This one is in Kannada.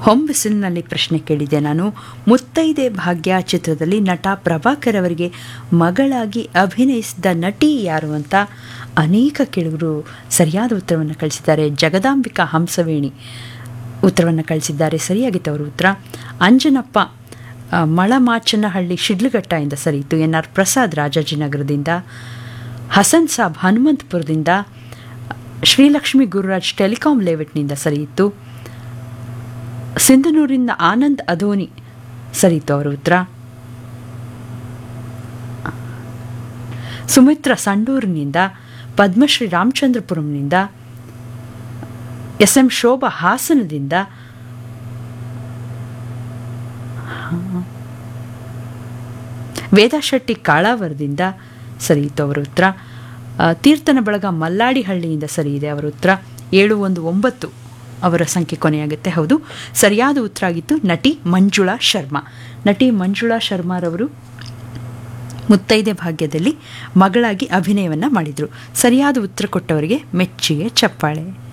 ಹೊಂಬಿಸಿಲಿನಲ್ಲಿ ಪ್ರಶ್ನೆ ಕೇಳಿದೆ ನಾನು ಮುತ್ತೈದೆ ಭಾಗ್ಯ ಚಿತ್ರದಲ್ಲಿ ನಟ ಪ್ರಭಾಕರ್ ಅವರಿಗೆ ಮಗಳಾಗಿ ಅಭಿನಯಿಸಿದ ನಟಿ ಯಾರು ಅಂತ ಅನೇಕ ಕೇಳುಗರು ಸರಿಯಾದ ಉತ್ತರವನ್ನು ಕಳಿಸಿದ್ದಾರೆ ಜಗದಾಂಬಿಕಾ ಹಂಸವೇಣಿ ಉತ್ತರವನ್ನು ಕಳಿಸಿದ್ದಾರೆ ಸರಿಯಾಗಿತ್ತು ಅವರ ಉತ್ತರ ಅಂಜನಪ್ಪ ಆ, ಮಳಮಾಚನಹಳ್ಳಿ ಶಿಡ್ಲಘಟ್ಟದಿಂದ ಸರಿಯಿತು ಎನ್ ಆರ್ ಪ್ರಸಾದ್ ರಾಜಾಜಿನಗರದಿಂದ ಹಸನ್ ಸಾಬ್ ಹನುಮಂತಪುರದಿಂದ ಶ್ರೀಲಕ್ಷ್ಮಿ ಗುರುರಾಜ್ ಟೆಲಿಕಾಂ ಲೇಔಟ್ನಿಂದ ಸರಿಯಿತ್ತು ಸಿಂಧನೂರಿನ ಆನಂದ್ ಅಧೋನಿ ಸರಿಯಿತು ಅವರ ಉತ್ತರ ಸುಮಿತ್ರ ಸಂಡೂರಿನಿಂದ ಪದ್ಮಶ್ರೀ ರಾಮಚಂದ್ರಪುರಂನಿಂದ ಎಸ್ ಎಂ ಶೋಭಾ ಹಾಸನದಿಂದ ವೇದಾ ಶೆಟ್ಟಿ ಕಾಳಾವರದಿಂದ ಸರಿಯಿತು ಅವರ ಉತ್ತರ ಆ, ತೀರ್ಥನ ಬಳಗ ಮಲ್ಲಾಡಿಹಳ್ಳಿಯಿಂದ ಸರಿ ಇದೆ ಅವರ ಉತ್ತರ ಏಳು ಒಂದು ಒಂಬತ್ತು ಅವರ ಸಂಖ್ಯೆ ಕೊನೆಯಾಗುತ್ತೆ ಹೌದು ಸರಿಯಾದ ಉತ್ತರ ಆಗಿತ್ತು ನಟಿ ಮಂಜುಳಾ ಶರ್ಮಾ ನಟಿ ಮಂಜುಳಾ ಶರ್ಮಾರವರು ಮುತ್ತೈದೆ ಭಾಗ್ಯದಲ್ಲಿ ಮಗಳಾಗಿ ಅಭಿನಯವನ್ನು ಮಾಡಿದರು ಸರಿಯಾದ ಉತ್ತರ ಕೊಟ್ಟವರಿಗೆ ಮೆಚ್ಚುಗೆ ಚಪ್ಪಾಳೆ